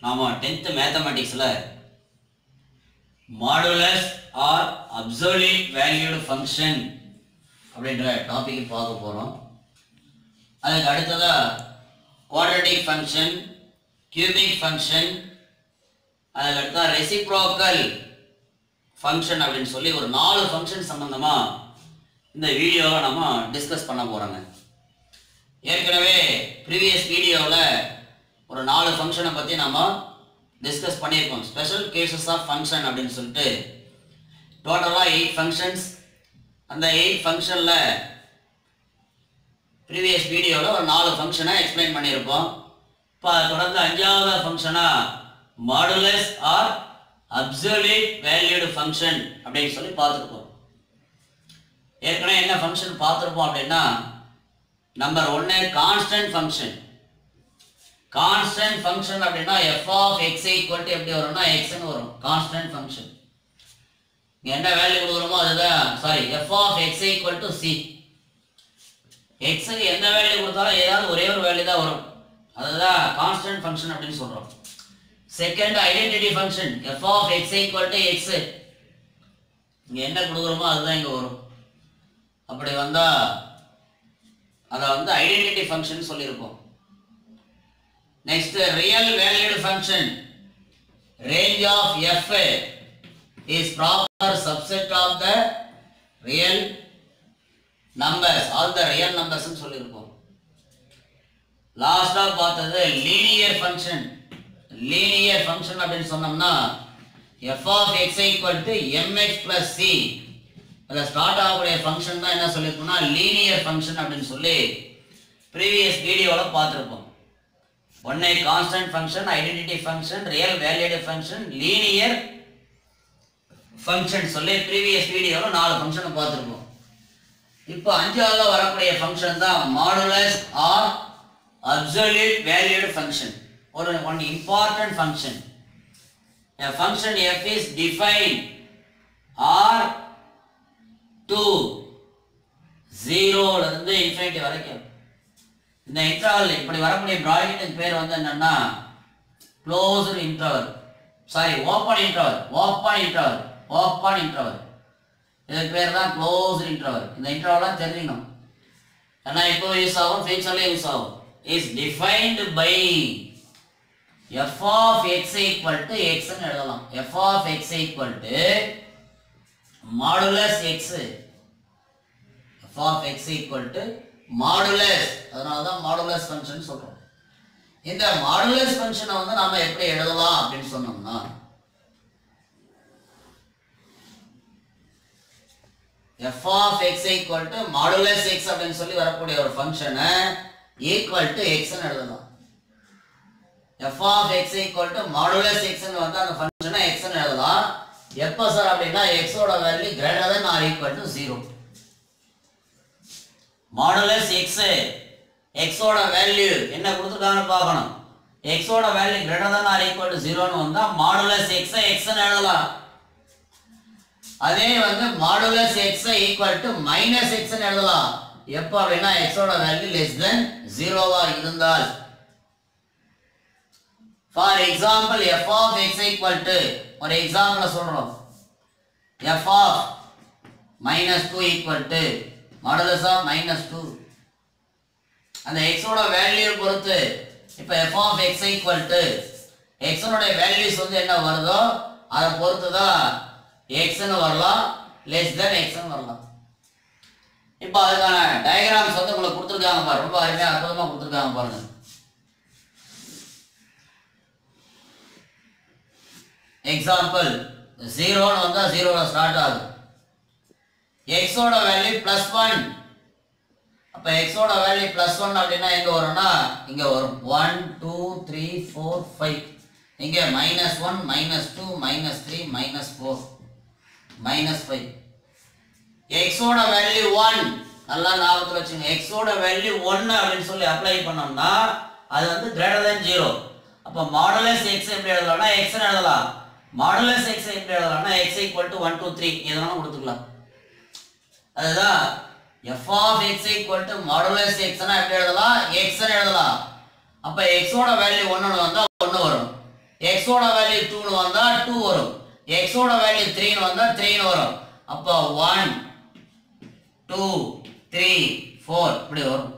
ஆமாம் டென்த்து மேத்தமெட்டிக்ஸில் modulus or absolute valued function அப்படின்ற டாபிக் பார்க்க போகிறோம் அதுக்கு அடுத்ததாக குவாட்ரட்டிக் ஃபங்க்ஷன் கியூபிக் ஃபங்க்ஷன் அதுக்கு அடுத்தா ரெசிப்ரோக்கல் ஃபங்க்ஷன் அப்படின்னு சொல்லி ஒரு நாலு ஃபங்க்ஷன் சம்மந்தமாக இந்த வீடியோவை நம்ம டிஸ்கஸ் பண்ண போகிறோங்க ஏற்கனவே ப்ரீவியஸ் வீடியோவில் ஒரு நாலு ஃபங்க்ஷனை பற்றி நம்ம டிஸ்கஸ் பண்ணியிருக்கோம் ஸ்பெஷல் கேசஸ் ஆஃப் ஃபங்க்ஷன் அப்படின்னு சொல்லிட்டு டோட்டலாக எயிட் ஃபங்க்ஷன்ஸ் அந்த எயிட் ஃபங்க்ஷனில் ப்ரீவியஸ் வீடியோவில் ஒரு நாலு ஃபங்க்ஷனை எக்ஸ்பிளைன் பண்ணியிருப்போம் இப்போ தொடர்ந்து அஞ்சாவது ஃபங்க்ஷனாக modulus or absolute valued function அப்படின்னு சொல்லி பார்த்துருப்போம் ஏற்கனவே என்ன ஃபங்க்ஷன் பார்த்துருப்போம் அப்படின்னா நம்பர் ஒன்று கான்ஸ்டன்ட் ஃபங்க்ஷன் கான்ஸ்டன்ட் ஃபங்க்ஷன் அப்படின்னா F of X equal to எப்படி வரும்னா எக்ஸ்னு வரும் கான்ஸ்டன்ட் ஃபங்க்ஷன் இங்கே என்ன வேல்யூ கொடுக்குறோமோ அதுதான் sorry F of X equal to C எக்ஸுக்கு எந்த வேல்யூ கொடுத்தாலும் ஏதாவது ஒரே ஒரு வேல்யூ தான் வரும் அதுதான் கான்ஸ்டன்ட் ஃபங்க்ஷன் அப்படின்னு சொல்கிறோம் second identity function F of X equal to X இங்கே என்ன கொடுக்குறோமோ அதுதான் இங்கே வரும் அப்படி வந்தால் அதை வந்து ஐடென்டிட்டி ஃபங்க்ஷன் சொல்லியிருப்போம் next real valued function range of F is proper subset of the real numbers all the real numbers சொல்லியிருப்போம் லாஸ்டாக பார்த்தது லீனியர் ஃபங்க்ஷன் லீனியர் ஃபங்க்ஷன் அப்படின்னு சொன்னோம்னா F of X equal to M X plus C அதில் start ஆகக்கூடிய ஃபங்க்ஷன் தான் என்ன சொல்லியிருக்கோம்னா லீனியர் ஃபங்க்ஷன் அப்படின்னு சொல்லி ப்ரீவியஸ் வீடியோவில் பார்த்துருப்போம் ஒன்னை constant function identity function real valued function linear function சொல்லி ப்ரீவியஸ் வீடியோவில் நாலு ஃபங்க்ஷனை பார்த்துருப்போம் இப்போ அஞ்சாவது வரக்கூடிய ஃபங்க்ஷன் தான் modulus or absolute valued function ஒரு one important function A function f is defined r to 0 ல இருந்து இன்ஃபினிட்டி வரைக்கும் இந்த இன்டர்வல் இப்படி வரக்கூடிய ப்ராக்கெட்டுக்கு பேர் வந்து என்னன்னா closed interval sorry open interval open interval open interval இதுக்கு பேர் தான் க்ளோஸ்டு இன்டர்வல் இந்த இன்டர்வல்லாம் தெரிஞ்சுக்கணும் ஏன்னா இப்போ யூஸ் ஆகும் ஃபியூச்சர்லேயும் யூஸ் ஆகும் is defined by F of X equal to எக்ஸ்ன்னு எழுதலாம் F of X equal to modulus X F of X equal to modulus அதனால தான் மாடுலஸ் ஃபங்க்ஷன் சொல்கிறோம் இந்த மாடுலஸ் ஃபங்க்ஷனை வந்து நாம எப்படி எழுதலாம் அப்படின்னு சொன்னோம்னா F of X equal to modulus X அப்படின்னு சொல்லி வரக்கூடிய ஒரு ஃபங்க்ஷனை ஈக்குவல் டு எக்ஸ்ன்னு எழுதலாம் F of X equal to modulus எக்ஸ்னு வந்து அந்த ஃபங்க்ஷனை எக்ஸ்னு எழுதலாம் எப்போ சார் அப்படின்னா எக்ஸோட value greater than or equal to zero modulus X எக்ஸோட வேல்யூ என்ன கொடுத்துருக்காங்கன்னு பார்க்கணும் எக்ஸோட value greater than or equal to ஜீரோன்னு வந்தால் மாடுலஸ் எக்ஸை எக்ஸ்னு எழுதலாம் அதே வந்து மாடுலஸ் எக்ஸை ஈக்குவல் டு மைனஸ் எக்ஸ்னு எழுதலாம் எப்போ அப்படின்னா எக்ஸோட வேல்யூ லெஸ் தென் ஜீரோவா இருந்தால் for example F of X equal to ஒரு எக்ஸாம்பிள் சொல்கிறோம் F of minus two equal to modulus of minus two அந்த எக்ஸோட வேல்யூ பொறுத்து இப்போ F of X equal to எக்ஸனுடைய வேல்யூஸ் வந்து என்ன வருதோ அதை பொறுத்து தான் எக்ஸ்னு வரலாம் லெஸ் தென் எக்ஸ்னு வரலாம் இப்போ அதுக்கான டயக்ராம்ஸ் வந்து உங்களுக்கு கொடுத்துருக்காங்க பாரு ரொம்ப அருமையாக அற்புதமாக கொடுத்துருக்காங்க பாருங்க எக்ஸாம்பிள் ஜீரோன்னு வந்தால் ஜீரோவில் ஸ்டார்ட் ஆகுது எக்ஸோட வேல்யூ ப்ளஸ் ஒன் அப்போ எக்ஸோட வேல்யூ ப்ளஸ் ஒன் அப்படின்னா எங்கே வரும்னா இங்கே வரும் one two three four five இங்கே minus one minus two minus three minus four minus five எக்ஸோட வேல்யூ ஒன் நல்லா ஞாபகத்தில் வச்சுங்க எக்ஸோட வேல்யூ ஒன்று அப்படின்னு சொல்லி அப்ளை பண்ணோம்னா அது வந்து கிரேட்டர் தென் ஜீரோ அப்போ மாடுலஸ் எக்ஸ் எப்படி எழுதலாம்னா எக்ஸ்னு எழுதலாம் மாடுலஸ் எக்ஸ் எப்படி எழுதலாம்னா X equal to one two three எதனாலும் கொடுத்துக்கலாம் அதுதான் F of X equal to modulus எக்ஸ்னா எப்படி எழுதலாம் எக்ஸ்னு எழுதலாம் அப்போ எக்ஸோட வேல்யூ ஒன்று வந்தால் ஒன்று வரும் எக்ஸோட வேல்யூ டூன்னு வந்தா டூ வரும் எக்ஸோட வேல்யூ த்ரீன்னு வந்தா த்ரீன்னு வரும் அப்போ ஒன் டூ த்ரீ ஃபோர் இப்படி வரும்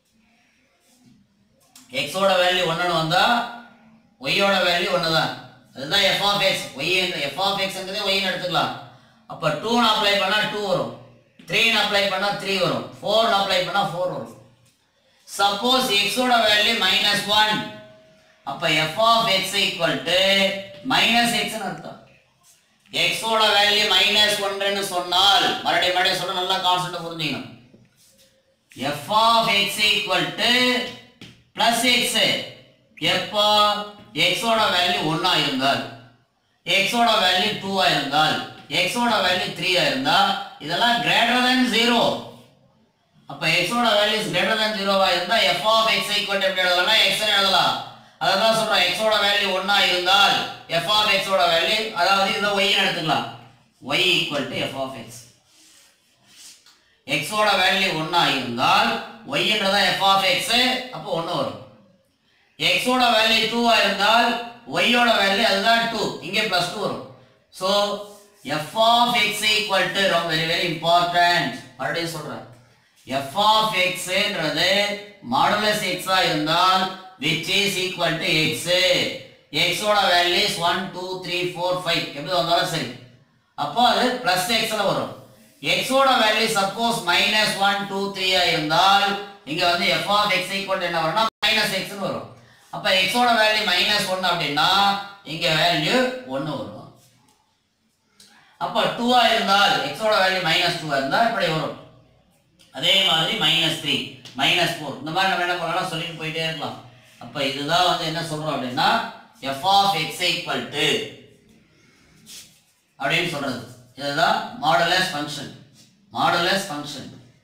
எக்ஸோட வேல்யூ ஒன்றுன்னு வந்தா ஒய்யோட வேல்யூ ஒன்று தான் அதுதான் F of X Y F of எக்ஸ்ங்கிறதே ஒய்னு எடுத்துக்கலாம் அப்போ டூன்னு அப்ளை பண்ணால் டூ வரும் த்ரீன்னு அப்ளை பண்ணால் த்ரீ வரும் ஃபோர்னு அப்ளை பண்ணால் ஃபோர் வரும் சப்போஸ் எக்ஸோட வேல்யூ மைனஸ் ஒன் அப்போ F of X equal to minus எக்ஸ்னு அர்த்தம் எக்ஸோட வேல்யூ மைனஸ் ஒன்றுன்னு சொன்னால் மறுபடியும் மறுபடியும் சொல்ல நல்லா கான்செப்ட் புரிஞ்சுக்கணும் F of X equal to plus X எப்போ எக்ஸோட வேல்யூ ஒன்றா இருந்தால் எக்ஸோட வேல்யூ டூவா இருந்தால் எக்ஸோட வேல்யூ த்ரீயா இருந்தா இதெல்லாம் கிரேட்டர் than ஜீரோ அப்ப எக்ஸோட வேல்யூஸ் கிரேட்டர் than ஜீரோவா இருந்தா எஃப் ஆஃப் எக்ஸ் ஈக்குவல் எப்படி எழுதலாம்னா எக்ஸ் எழுதலாம் அதான் சொல்றோம் எக்ஸோட வேல்யூ ஒண்ணா இருந்தால் எஃப் ஆஃப் எக்ஸோட வேல்யூ அதாவது இதை ஒய்னு எடுத்துக்கலாம் Y equal to F of X எக்ஸோட வேல்யூ ஒண்ணா இருந்தால் ஒய்ன்றதா எஃப் ஆஃப் எக்ஸ் அப்போ ஒன்று வரும் எக்ஸோட வேல்யூ டூவா இருந்தால் ஒய்யோட வேல்யூ அதுதான் டூ இங்கே பிளஸ் டூ வரும் so F of X equal to ரொம்ப வெரி வெரி இம்பார்ட்டன்ட் மறுபடியும் சொல்றேன் எஃப் ஆஃப் எக்ஸ்ன்றது மாடுலஸ் எக்ஸா இருந்தால் which is equal to X எக்ஸோட values one two three four five எப்படி வந்தாலும் சரி அப்போ அது பிளஸ் எக்ஸ்ல வரும் எக்ஸோட value suppose minus one two த்ரீயா இருந்தால் இங்க வந்து எஃப் ஆஃப் எக்ஸ் ஈக்குவல் என்ன வரும்னா மைனஸ் எக்ஸ்னு வரும் அப்ப எக்ஸோட வேல்யூ மைனஸ் ஒன் அப்படின்னா இங்க வேல்யூ ஒன்று வரும் அப்ப டூவா இருந்தால் எக்ஸோட வேல்யூ மைனஸ் டூவா இருந்தால் இப்படி வரும் அதே மாதிரி மைனஸ் த்ரீ மைனஸ் ஃபோர் இந்த மாதிரி நம்ம என்ன பண்ணலாம் சொல்லிட்டு போயிட்டே இருக்கலாம் அப்ப இதுதான் வந்து என்ன சொல்றோம் அப்படின்னா F of X equal to அப்படின்னு சொல்றது இதுதான் modulus function modulus function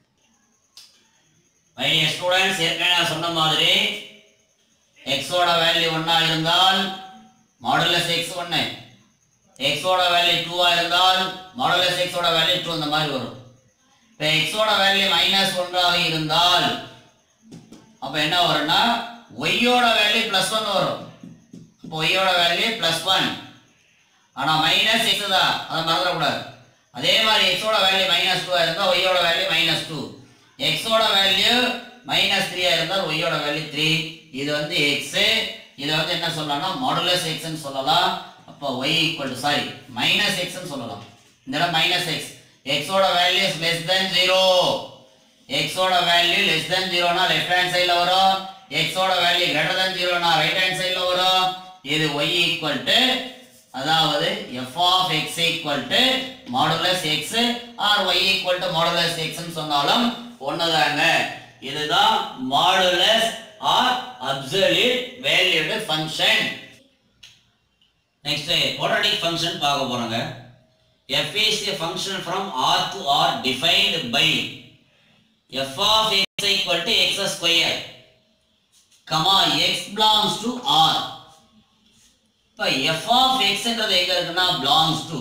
my dear students ஏற்கனவே நான் சொன்ன மாதிரி எக்ஸோட வேல்யூ ஒன்றா இருந்தால் மாடுலஸ் எக்ஸ் ஒன்று எக்ஸோட வேல்யூ டூவா இருந்தால் மாடுலஸ் எக்ஸோட வேல்யூ டூ இந்த மாதிரி வரும் இப்போ எக்ஸோட வேல்யூ மைனஸ் ஒன்றாக இருந்தால் அப்போ என்ன வரும்னா ஒய்யோட வேல்யூ ப்ளஸ் ஒன் வரும் இப்போ ஒய்யோட வேல்யூ ப்ளஸ் ஒன் ஆனால் மைனஸ் எக்ஸ் தான் அதை மறந்துடக்கூடாது அதே மாதிரி எக்ஸோட வேல்யூ மைனஸ் டூ இருந்தால் ஒய்யோட வேல்யூ மைனஸ் டூ எக்ஸோட வேல்யூ மைனஸ் த்ரீயா இருந்தால் ஒய்யோட வேல்யூ த்ரீ இது வந்து எக்ஸ் இதை வந்து என்ன சொல்லலாம்னா மாடுலஸ் எக்ஸ்ன்னு சொல்லலாம் அப்போ y equal to sorry minus எக்ஸ்ன்னு சொல்லலாம் இந்த இடம் மைனஸ் எக்ஸ் எக்ஸோட value is less than zero எக்ஸோட வேல்யூ லெஸ் தென் ஜீரோனா லெஃப்ட் ஹேண்ட் சைடில் வரும் எக்ஸோட வேல்யூ கிரேட்டர் தென் ஜீரோனா ரைட் ஹேண்ட் சைடில் வரும் இது ஒய் ஈக்குவல் டு அதாவது f of X equal to modulus x or y equal to modulus எக்ஸ்னு சொன்னாலும் ஒண்ணுதாங்க இதுதான் modulus or absolute valued function next quadratic function பார்க்க போறோங்க f is a function from r to r defined by f of x equal to x square comma x belongs to r இப்போ f of xன்றது எங்க இருக்குன்னா belongs to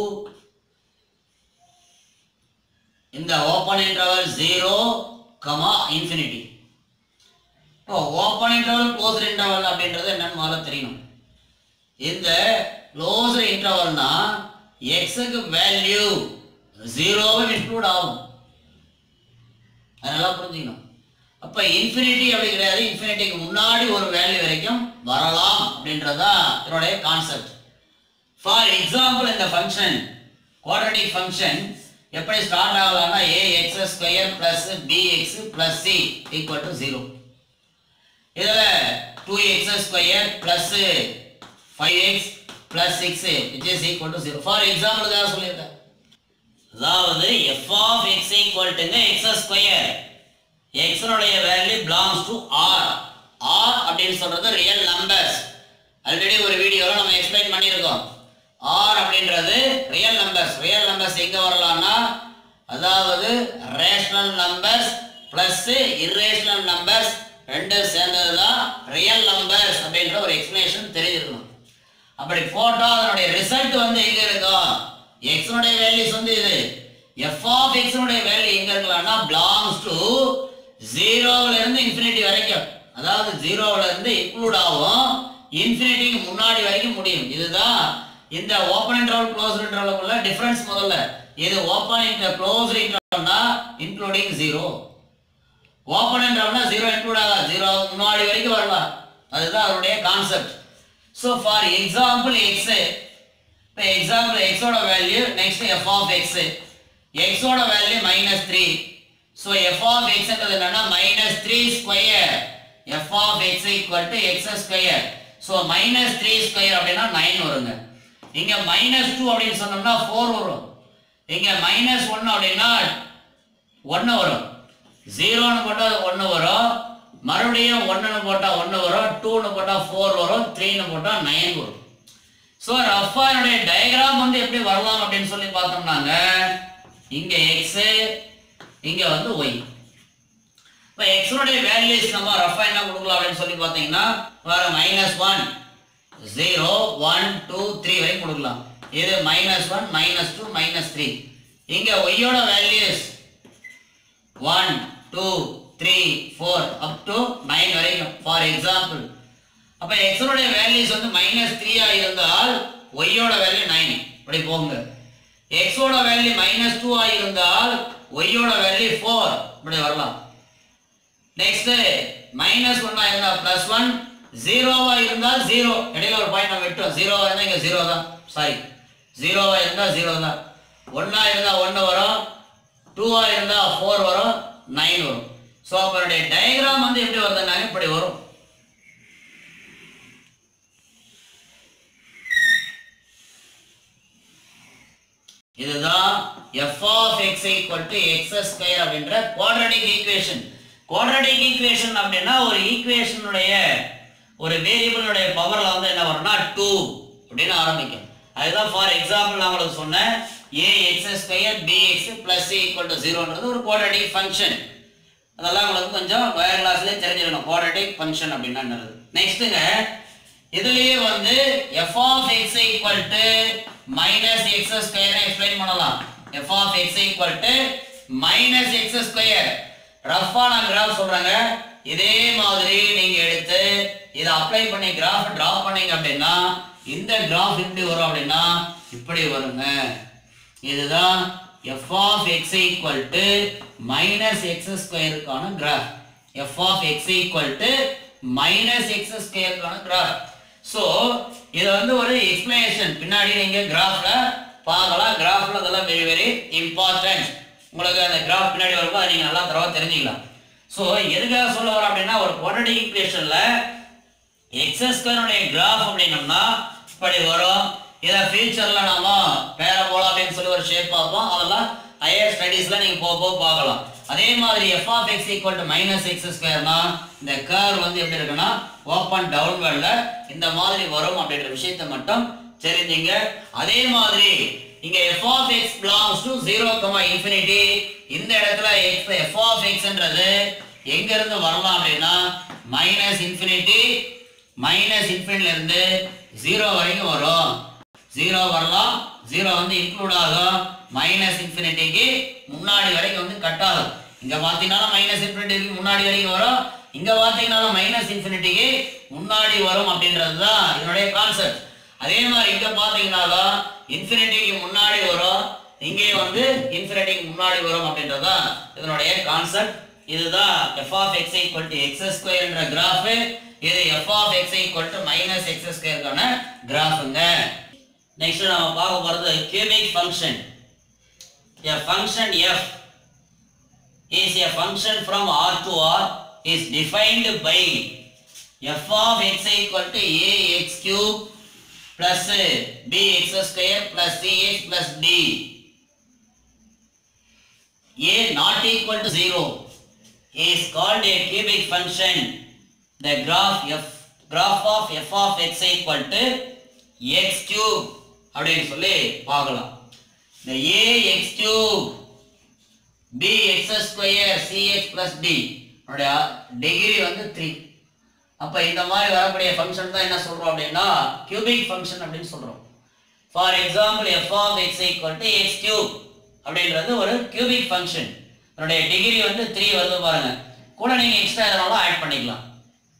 இந்த open interval zero comma infinity இப்போ open interval closed interval அப்படின்றது என்னன்னு முதல்ல தெரியணும் இந்த க்ளோஸ் இன்டர்வல்னா எக்ஸுக்கு வேல்யூ ஜீரோவும் இன்க்ளூட் ஆகும் அதனால புரிஞ்சுக்கணும் அப்ப இன்ஃபினிட்டி அப்படி கிடையாது இன்ஃபினிட்டிக்கு முன்னாடி ஒரு வேல்யூ வரைக்கும் வரலாம் அப்படின்றதா இதனுடைய கான்செப்ட் ஃபார் எக்ஸாம்பிள் இந்த ஃபங்க்ஷன் குவாட்ரட்டிக் ஃபங்க்ஷன் எப்படி ஸ்டார்ட் ஆகலாம்னா a x square plus b x plus c equal to zero இதில் two x square plus five x plus six which is equal to zero for எக்ஸாம்பிளுக்காக சொல்லியிருக்கேன் அதாவது f of X equal டுங்க x square எக்ஸனுடைய value belongs to R R அப்படின்னு சொல்றது real numbers already ஒரு வீடியோவில் நம்ம எக்ஸ்பிளைன் பண்ணியிருக்கோம் ஆர் அப்படின்றது ரியல் நம்பர்ஸ் ரியல் நம்பர்ஸ் எங்க வரலாம்னா அதாவது rational numbers plus irrational numbers ரெண்டும் சேர்ந்தது தான் ரியல் நம்பர்ஸ் அப்படின்ற ஒரு எக்ஸ்பிளேஷன் தெரிஞ்சிருக்கணும் அப்படி போட்டா அதனுடைய ரிசல்ட் வந்து எங்க இருக்கும் எக்ஸனுடைய வேல்யூஸ் வந்து இது எஃப் ஆஃப் எக்ஸனுடைய வேல்யூ எங்க இருக்கலாம்னா பிலாங்ஸ் டு ஜீரோல இருந்து இன்ஃபினிட்டி வரைக்கும் அதாவது ஜீரோல இருந்து இன்க்ளூட் ஆகும் இன்ஃபினிட்டிக்கு முன்னாடி வரைக்கும் முடியும் இதுதான் இந்த ஓப்பன் இன்டர்வல் க்ளோஸ் இன்டர்வலுக்குள்ள டிஃபரன்ஸ் முதல்ல இது ஓப்பன் இன்டர் க்ளோஸ் இன்டர்வல்னா இன்க்ளூடிங் ஜீரோ ஓப்பன் இன்டர்வல்னா ஜீரோ இன்க்ளூட் ஆகாது ஜீரோ முன்னாடி வரைக்கும் வரலாம் அதுதான் அதனுடைய concept so for example x இப்போ எக்ஸாம்பிள் எக்ஸோட value next f of X எக்ஸோட value minus three so F of எக்ஸ்ன்றது என்னன்னா minus three square f of X equal to x square so minus three square அப்படின்னா nine வருங்க இங்க minus two அப்படின்னு சொன்னோம்னா ஃபோர் வரும் இங்க மைனஸ் ஒன்று அப்படின்னா ஒன்று வரும் ஜீரோன்னு போட்டால் ஒன்று வரும் மறுபடியும் ஒன்றுன்னு போட்டால் ஒன்று வரும் டூன்னு போட்டால் ஃபோர் வரும் த்ரீன்னு போட்டால் நைன் வரும் ஸோ ரஃபா என்னுடைய டயக்ராம் வந்து எப்படி வரலாம் அப்படின்னு சொல்லி பார்த்தோம்னாங்க இங்க எக்ஸ் இங்க வந்து ஒய் இப்போ எக்ஸனுடைய வேல்யூஸ் நம்ம ரஃபா என்ன கொடுக்கலாம் அப்படின்னு சொல்லி பார்த்தீங்கன்னா வேற minus one zero one two three வரைக்கும் கொடுக்கலாம் இது minus one minus two minus three இங்க ஒய்யோட values one two three four up to nine வரைக்கும் ஃபார் எக்ஸாம்பிள் அப்போ எக்ஸனுடைய வேல்யூஸ் வந்து மைனஸ் த்ரீயா இருந்தால் ஒய்யோட வேல்யூ நைன் இப்படி போங்க எக்ஸோட வேல்யூ மைனஸ் டூவா இருந்தால் ஒய்யோட வேல்யூ ஃபோர் இப்படி வரலாம் நெக்ஸ்ட் மைனஸ் ஒன்னா இருந்தா பிளஸ் ஒன் ஜீரோவா இருந்தால் ஜீரோ இடையில ஒரு பாயிண்ட் நம்ம விட்டோம் ஜீரோவா இருந்தா இங்க ஜீரோ தான் சாரி ஜீரோவா இருந்தா ஜீரோ தான் ஒன்னா இருந்தா ஒன்று வரும் டூவா இருந்தா ஃபோர் வரும் நைன் வரும் ஸோ அப்பனுடைய டயக்ராம் வந்து எப்படி வருதுன்னாங்க இப்படி வரும் இதுதான் f of X equal to x square அப்படின்ற குவாட்ரடிக் ஈக்குவேஷன் குவாட்ரடிக் ஈக்குவேஷன் அப்படின்னா ஒரு ஈக்குவேஷனுடைய ஒரு வேரியபிளுடைய பவர்ல வந்து என்ன வரும்னா டூ அப்படின்னு ஆரம்பிக்கும் அதுதான் ஃபார் எக்ஸாம்பிள் நான் உங்களுக்கு சொன்னேன் a x square b x plus equal to ஜீரோன்றது ஒரு குவாட்ரடிக் ஃபங்க்ஷன் அதெல்லாம் உங்களுக்கு கொஞ்சம் வேற கிளாஸ்லேயே தெரிஞ்சிடணும் குவாட்ரடிக் ஃபங்க்ஷன் அப்படின்னா என்னது நெக்ஸ்ட்டுங்க இதுலயே வந்து f of x equal to minus x square explain பண்ணலாம் f of x equal to minus x square ரஃபா நான் கிராஃப் சொல்றாங்க இதே மாதிரி நீங்க எடுத்து இதை அப்ளை பண்ணி கிராஃப் டிரா பண்ணீங்க அப்படின்னா இந்த கிராஃப் எப்படி வரும் அப்படின்னா இப்படி வருங்க இதுதான் f of x equal to minus x ஸ்கொயருக்கான graph f of x equal to minus x ஸ்கொயருக்கான கிராஃப் ஸோ இது வந்து ஒரு எக்ஸ்பிளனேஷன் பின்னாடி நீங்க கிராஃப்ல பார்க்கலாம் கிராஃப்ல அதெல்லாம் வெரி வெரி இம்பார்ட்டன்ட் உங்களுக்கு அந்த கிராஃப் பின்னாடி வரும்போது அதை நீங்க நல்லா தரவா தெரிஞ்சுக்கலாம் ஸோ எதுக்காக சொல்ல வரோம் அப்படின்னா ஒரு குவாட்ரடிக் ஈக்குவேஷன்ல எக்ஸ் ஸ்கொயருடைய கிராஃப் அப்படின்னோம்னா இப்படி வரும் இதை ஃபியூச்சரில் நாம பேரபோலா அப்படின்னு சொல்லி ஒரு ஷேப் பார்ப்போம் அதெல்லாம் ஹையர் ஸ்டடீஸ்ல நீங்க போக போக பார்க்கலாம் அதே மாதிரி f of X equal to minus x ஸ்கொயர்னா இந்த கர்வ் வந்து எப்படி இருக்குன்னா ஓப்பன் டவுன்வர்ட்ல இந்த மாதிரி வரும் அப்படின்ற விஷயத்தை மட்டும் தெரிஞ்சுங்க அதே மாதிரி இங்க f of x belongs to zero comma infinity இந்த இடத்துல எக்ஸ் எஃப் ஆஃப் எக்ஸ்ன்றது எங்க இருந்து வரலாம் அப்படின்னா மைனஸ் இன்ஃபினிட்டி மைனஸ் இன்ஃபினிட்ல இருந்து ஜீரோ வரைக்கும் வரும் ஜீரோ வரலாம் ஜீரோ வந்து இன்க்ளூட் ஆகும் மைனஸ் இன்ஃபினிட்டிக்கு முன்னாடி வரைக்கும் வந்து கட் ஆகும் இங்க பாத்தீங்கன்னா மைனஸ் இன்ஃபினிட்டிக்கு முன்னாடி வரைக்கும் வரும் இங்க பாத்தீங்கன்னா மைனஸ் இன்ஃபினிட்டிக்கு முன்னாடி வரும் அப்படின்றது தான் இதனுடைய கான்செப்ட் அதே மாதிரி இங்க பாத்தீங்கன்னாலும் இன்ஃபினிட்டிக்கு முன்னாடி வரும் இங்கே வந்து இன்ஃபினிட்டிக்கு முன்னாடி வரும் அப்படின்றது தான் இதனுடைய கான்செப்ட் இதுதான் f of X equal to x square என்ற கிராஃப் இது f of X equal to minus x ஸ்கொயருக்கான கிராஃபுங்க நெக்ஸ்ட் நம்ம பார்க்க போறது cubic function a function f is a function from r to r is defined by f of x equal to a x cube plus b x square plus c x plus d a not equal to 0 is called a cubic function the graph f graph of f of x equal to x cube அப்படின்னு சொல்லி பார்க்கலாம் இந்த ax cube bx square cx plus d உடைய degree வந்து 3 அப்ப இந்த மாதிரி வரக்கூடிய ஃபங்க்ஷன் தான் என்ன சொல்றோம் அப்படின்னா கியூபிக் ஃபங்க்ஷன் அப்படின்னு சொல்றோம் for example F of X equal to x cube அப்படின்றது ஒரு கியூபிக் ஃபங்க்ஷன் அதனுடைய டிகிரி வந்து த்ரீ வருது பாருங்க கூட நீங்க எக்ஸ்ட்ரா எதனாலும் ஆட் பண்ணிக்கலாம் அப்ப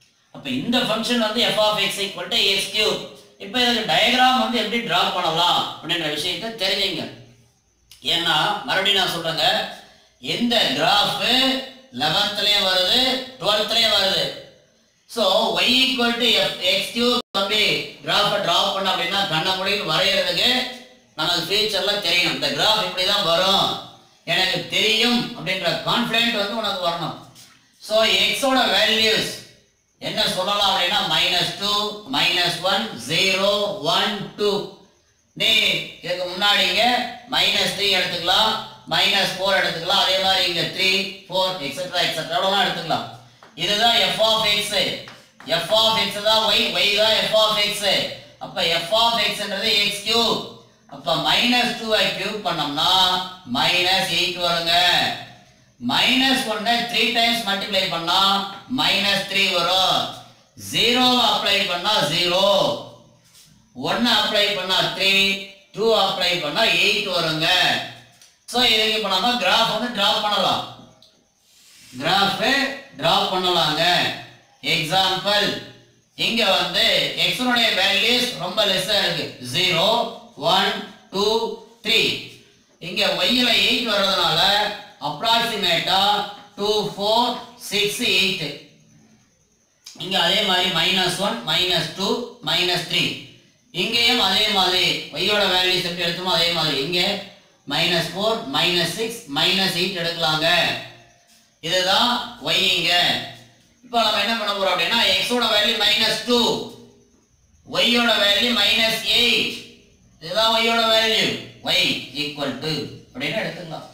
அப்ப இந்த ஃபங்க்ஷன் வந்து f of x equal to x cube இப்போ இதுக்கு டயக்ராம் வந்து எப்படி டிரா பண்ணலாம் அப்படின்ற விஷயத்தை தெரிஞ்சுங்க ஏன்னா மறுபடியும் நான் சொல்றேங்க எந்த கிராஃப் லெவன்த்லயும் வருது டுவெல்த்லயும் வருது so y equal to f x கியூ தம்பி கிராஃபை ட்ராப் பண்ண அப்படின்னா கண்ண முடியும் வரைகிறதுக்கு நமக்கு ஃபியூச்சர்ல தெரியும் இந்த கிராஃப் இப்படி தான் வரும் எனக்கு தெரியும் அப்படின்ற கான்ஃபிடென்ட் வந்து உனக்கு வரணும் ஸோ எக்ஸோட வேல்யூஸ் என்ன சொல்லலாம் அப்படின்னா minus two minus one zero one two நீ இதுக்கு முன்னாடி இங்க மைனஸ் த்ரீ எடுத்துக்கலாம் மைனஸ் ஃபோர் எடுத்துக்கலாம் அதே மாதிரி இங்க த்ரீ ஃபோர் எக்ஸெட்ரா எக்ஸெட்ரா எவ்வளோலாம் எடுத்துக்கலாம் இதுதான் f of x F of x தான் ஒய் ஒய் தான் எஃப் ஆஃப் எக்ஸ் அப்ப எஃப் ஆஃப் எக்ஸ்ன்றது எக்ஸ் கியூப் அப்ப மைனஸ் டூவை கியூப் பண்ணோம்னா மைனஸ் எயிட் வருங்க மைனஸ் ஒன்னை த்ரீ டைம்ஸ் மல்டிப்ளை பண்ணா மைனஸ் த்ரீ வரும் ஜீரோவை அப்ளை பண்ணா ஜீரோ ஒன்னு அப்ளை பண்ணா த்ரீ டூ அப்ளை பண்ணா எயிட் வருங்க ஸோ இதுக்கு இப்போ நம்ம கிராஃப் வந்து டிராப் பண்ணலாம் கிராஃப் டிராப் பண்ணலாங்க எக்ஸாம்பிள் இங்க வந்து எக்ஸனுடைய வேல்யூஸ் ரொம்ப லெஸ்ஸா இருக்கு ஜீரோ ஒன் டூ த்ரீ இங்க ஒய்யில எயிட் வர்றதுனால அப்ராக்சிமேட்டா டூ ஃபோர் சிக்ஸ் எயிட் இங்க அதே மாதிரி minus one minus two minus three இங்கேயும் அதே மாதிரி ஒய்யோட வேல்யூஸ் எப்படி எடுத்தோமோ அதே மாதிரி இங்க minus four minus six minus eight எடுக்கலாங்க இதுதான் ஒய் இங்க இப்போ நம்ம என்ன பண்ண போறோம் அப்படின்னா எக்ஸோட வேல்யூ மைனஸ் டூ ஒய்யோட வேல்யூ மைனஸ் எயிட் இதுதான் ஒய்யோட வேல்யூ ஒய் ஈக்குவல் டு அப்படின்னு எடுத்துக்கலாம்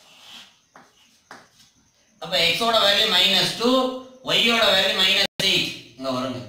அப்ப எக்ஸோட வேல்யூ மைனஸ் டூ ஒய்யோட வேல்யூ மைனஸ் எயிட் இங்க வருங்க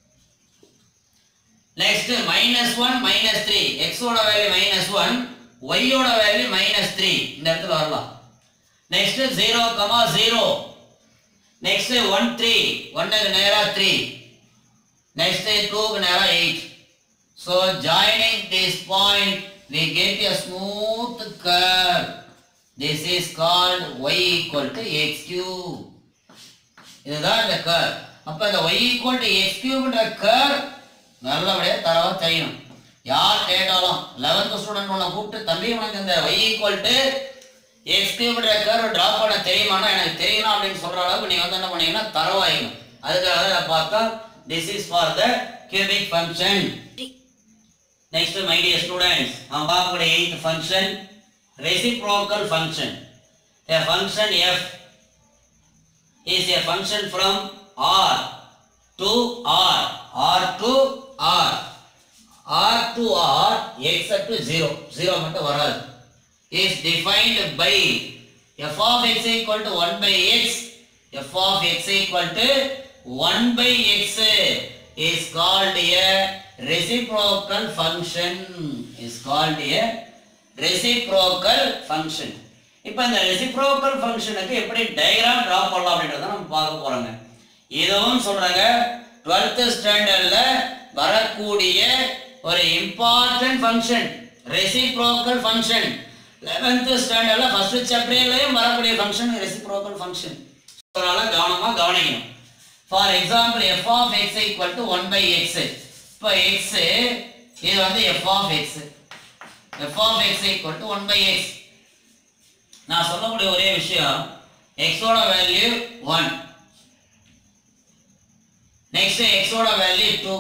next minus one minus three எக்ஸோட வேல்யூ மைனஸ் ஒன் ஒய்யோட வேல்யூ மைனஸ் த்ரீ இந்த இடத்துல வரலாம் next zero comma zero next one three ஒன்னுக்கு நேரா த்ரீ நெக்ஸ்ட் டூக்கு நேரா eight so joining this point we get a smooth curve this is called y equal to x cube இதுதான் இந்த கர்வ் அப்ப இந்த y equal to x cubeன்ற curve நல்லபடியா தரவா தெரியணும் யார் கேட்டாலும் 11th ஸ்டூடெண்ட் உன்னை கூப்பிட்டு தம்பி உனக்கு இந்த y equal to x cubeன்ற கர்வ் டிராப் பண்ண தெரியுமானா எனக்கு தெரியணும் அப்படின்னு சொல்ற அளவுக்கு நீங்க வந்து என்ன பண்ணீங்கன்னா தரவாயிடும் அதுக்காக தான் இதை பார்த்தா this is for the cubic function Next, my dear students, நாம் பார்க்கக்கூடிய eighth function, reciprocal function. A function f is a function from R to R, R to R, R to R, x to 0, 0 மட்டும் வராது. is defined by f of x equal to 1 by x, f of x equal to 1 by x is called a reciprocal function is called a reciprocal function இப்போ இந்த reciprocal functionக்கு எப்படி diagram draw பண்ணலாம் அப்படின்றத நம்ம பார்க்க போறோங்க இதுவும் சொல்றாங்க 12th ஸ்டாண்டர்ட்ல வரக்கூடிய ஒரு important function reciprocal function 11th ஸ்டாண்டர்ட்ல ஃபர்ஸ்ட் சாப்டர்லயும் வரக்கூடிய ஃபங்க்ஷன் reciprocal function அதனால கவனமா கவனிக்கணும் for example F of X equal to one by x இப்போ எக்ஸ் இது வந்து f of x F of X equal to one by x நான் சொல்லக்கூடிய ஒரே விஷயம் எக்ஸோட வேல்யூ ஒன் நெக்ஸ்ட் எக்ஸோட வேல்யூ டூ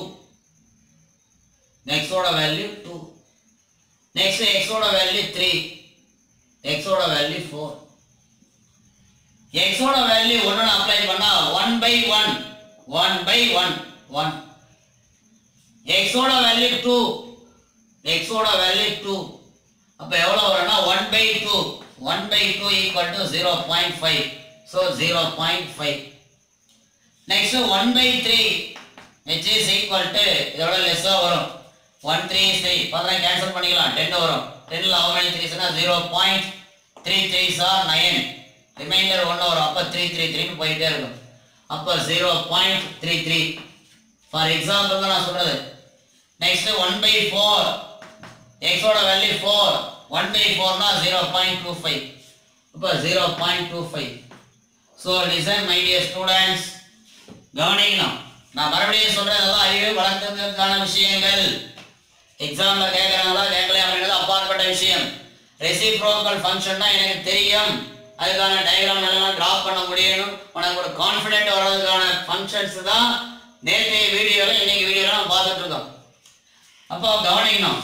எக்ஸோட வேல்யூ டூ நெக்ஸ்ட் எக்ஸோட வேல்யூ த்ரீ எக்ஸோட வேல்யூ ஃபோர் எக்ஸோட வேல்யூ ஒன்னு அப்ளை பண்ணா one by one one by one one எக்ஸோட வேல்யூ டூ எக்ஸோட வேல்யூ டூ அப்போ எவ்வளோ வரும்னா one by two one by two equal to zero point five so zero point five next one by three h is equal to இதோட லெஸ்ஸாக வரும் one three three பதினாறு cancel பண்ணிக்கலாம் ten வரும் டென்னில் ஹவு மெனி த்ரீஸ்னா zero point three three sir nine remainder ஒன்று வரும் அப்போ த்ரீ த்ரீ த்ரீன்னு போயிட்டே இருக்கும் அப்போ zero point three three for example தான் நான் சொல்கிறது நெக்ஸ்ட் ஒன் பை ஃபோர் எக்ஸோட வேல்யூ ஃபோர் ஒன் பை ஃபோர்னா ஜீரோ பாயிண்ட் டூ ஃபைவ் இப்போ zero point two five so listen my dear students கவனிக்கணும் நான் மறுபடியும் சொல்றேன் இதெல்லாம் அறிவு வளர்த்ததுக்கான விஷயங்கள் எக்ஸாம்ல கேட்கறாங்களா கேட்கல அப்படின்றது அப்பாற்பட்ட விஷயம் ரெசிப்ரோக்கல் ஃபங்க்ஷன்னா எனக்கு தெரியும் அதுக்கான டயக்ராம் எல்லாம் டிராப் பண்ண முடியும் உனக்கு ஒரு கான்ஃபிடென்ட் வர்றதுக்கான ஃபங்க்ஷன்ஸ் தான் நேற்றைய வீடியோல இன்னைக்கு வீடியோல நம்ம பார்த்துட்டு இருக்கோம் அப்போ கவனிக்கணும்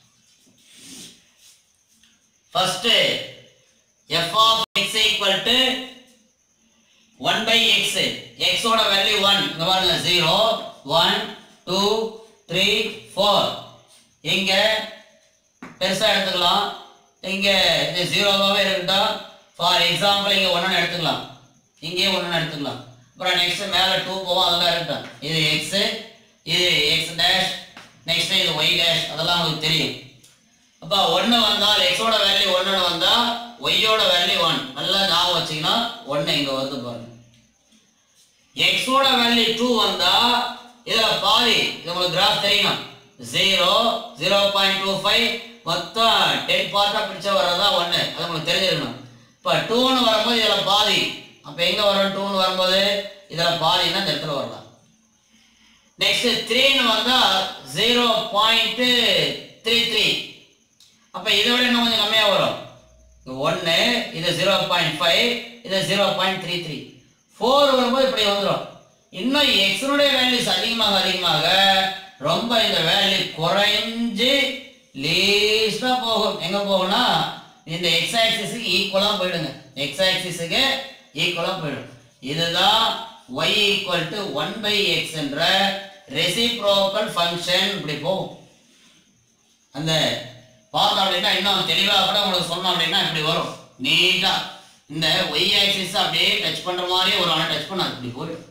first f of X equal to one by x எக்ஸோட வேல்யூ ஒன் இங்க பாருங்க zero one two three four இங்க பெருசா எடுத்துக்கலாம் இங்க இது ஜீரோவாகவே இருக்கட்டும் ஃபார் எக்ஸாம்பிள் இங்க ஒன்னு எடுத்துக்கலாம் இங்கே ஒன்னு எடுத்துக்கலாம் அப்புறம் நெக்ஸ்ட் மேல டூ போவோம் அதெல்லாம் இருக்கட்டும் இது எக்ஸ் இது எக்ஸ் டேஷ் நெக்ஸ்ட் இது ஒய் டேஷ் அதெல்லாம் உங்களுக்கு தெரியும் அப்ப ஒன்று வந்தால் எக்ஸோட வேல்யூ ஒன்றுன்னு வந்தா ஒய்யோட வேல்யூ ஒன் நல்லா ஞாபகம் வச்சீங்கன்னா ஒன்று இங்க வருது பாருங்க எக்ஸோட வேல்யூ டூ வந்தா இதுல பாதி இது உங்களுக்கு கிராஃப் தெரியணும் zero zero point two five மொத்தம் டென் பார்ட்டா பிடிச்ச வர்றதா ஒன்று அது உங்களுக்கு தெரிஞ்சிருக்கணும் இப்போ டூன்னு வரும்போது இதுல பாதி அப்போ எங்க வரும் டூன்னு வரும்போது இதுல பாதின்னா இந்த இடத்துல வரலாம் நெக்ஸ்ட் த்ரீன்னு வந்தா ஜீரோ பாயிண்ட் த்ரீ த்ரீ அப்போ இதை விட இன்னும் கொஞ்சம் கம்மியாக வரும் ஒன்று இது ஜீரோ பாயிண்ட் ஃபைவ் இது zero point three three four வரும்போது இப்படி வந்துடும் இன்னும் எக்ஸனுடைய வேல்யூஸ் அதிகமாக அதிகமாக ரொம்ப இந்த வேல்யூ குறைஞ்சு லீஸ்டாக போகும் எங்கே போகும்னா இந்த எக்ஸ் ஆக்சிஸுக்கு ஈக்குவலாக போயிடுங்க எக்ஸ் ஆக்சிஸுக்கு ஈக்குவலாக போயிடும் இதுதான் y equal to one by x என்ற ரெசிப்ரோக்கல் ஃபங்க்ஷன் இப்படி போகும் அந்த பார்த்தோம் அப்படின்னா இன்னும் தெளிவாக கூட உங்களுக்கு சொன்னோம் அப்படின்னா இப்படி வரும் நீட்டா இந்த ஒய் ஆக்சிஸ் அப்படியே டச் பண்ற மாதிரி ஒரு ஆனால் டச் பண்ணாது இப்படி போயிடும்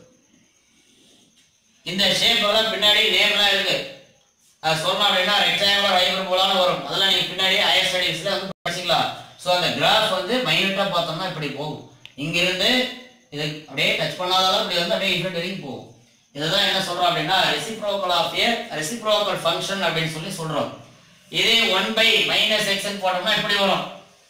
இந்த ஷேப் எல்லாம் பின்னாடி நேம்லாம் இருக்கு அது சொன்னோம் அப்படின்னா ரெக்டாங்குலர் ஹைபர் போலான்னு வரும் அதெல்லாம் நீங்க பின்னாடி ஹையர் ஸ்டடீஸ்ல வந்து படிச்சுக்கலாம் ஸோ அந்த கிராஃப் வந்து மைனூட்டா பார்த்தோம்னா இப்படி போகும் இங்க இருந்து இது அப்படியே டச் பண்ணாதாலும் இப்படி வந்து அப்படியே இன்ஃபினிட் வரைக்கும் போகும் இதுதான் என்ன சொல்றோம் அப்படின்னா reciprocal of a reciprocal function அப்படின்னு சொல்லி சொல்றோம் இதே ஒன் பை மைனஸ் எக்ஸ்ன்னு போட்டோம்னா இப்படி வரும்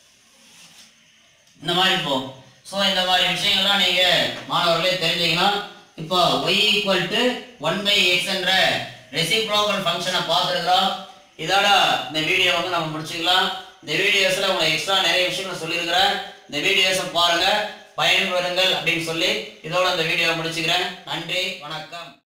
இந்த மாதிரி போகும் ஸோ இந்த மாதிரி விஷயங்கள்லாம் நீங்க மாணவர்களே தெரிஞ்சீங்கன்னா இப்போ y equal to one by x என்ற ரெசிப்ரோக்கல் ஃபங்க்ஷனை பார்த்துருக்கிறோம் இதோட இந்த வீடியோ வந்து நம்ம முடிச்சுக்கலாம் இந்த வீடியோஸ்ல உங்களுக்கு எக்ஸ்ட்ரா நிறைய விஷயங்கள் சொல்லியிருக்கிறேன் இந்த வீடியோஸை பாருங்க பயன்பெறுங்கள் அப்படின்னு சொல்லி இதோட இந்த வீடியோ முடிச்சுக்கிறேன் நன்றி வணக்கம்